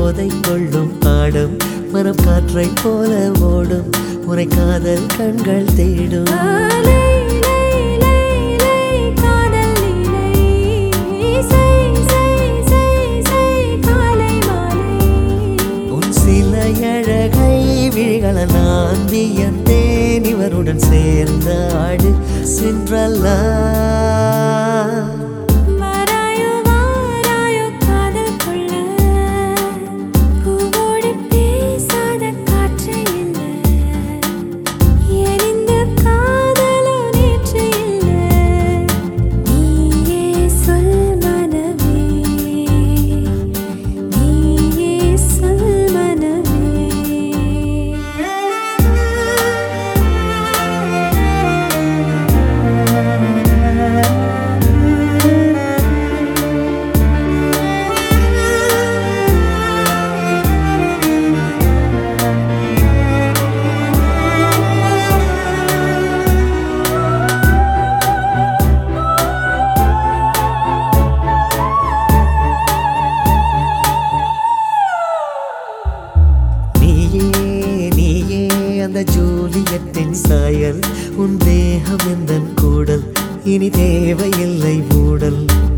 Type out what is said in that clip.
போதை கொள்ளும் பாடும் மனம் காற்றை போல ஓடும் உரை காதல் கண்கள் தேடும் லை லை லை லை காதல் லீலை செய் செய் செய் செய் காலை மாலை உன் சில அழகை விழிகள நான் வியந்தேன் இவருடன் சேர்ந்த ஆடு சென்றல்லா வாராயோ வாராயோ காதல் கொள்ள பூவோடு பேசாத காற்று இல்லை எரிந்த காதலோ நேற்று இல்லை நீயே சொல் மனமே நீயே சொல் நீயே நீயே அந்த ஜூலியத்தின் சாயல் உன் தேகம் எந்தன் கூடல் இனி தேவையில்லை மூடல்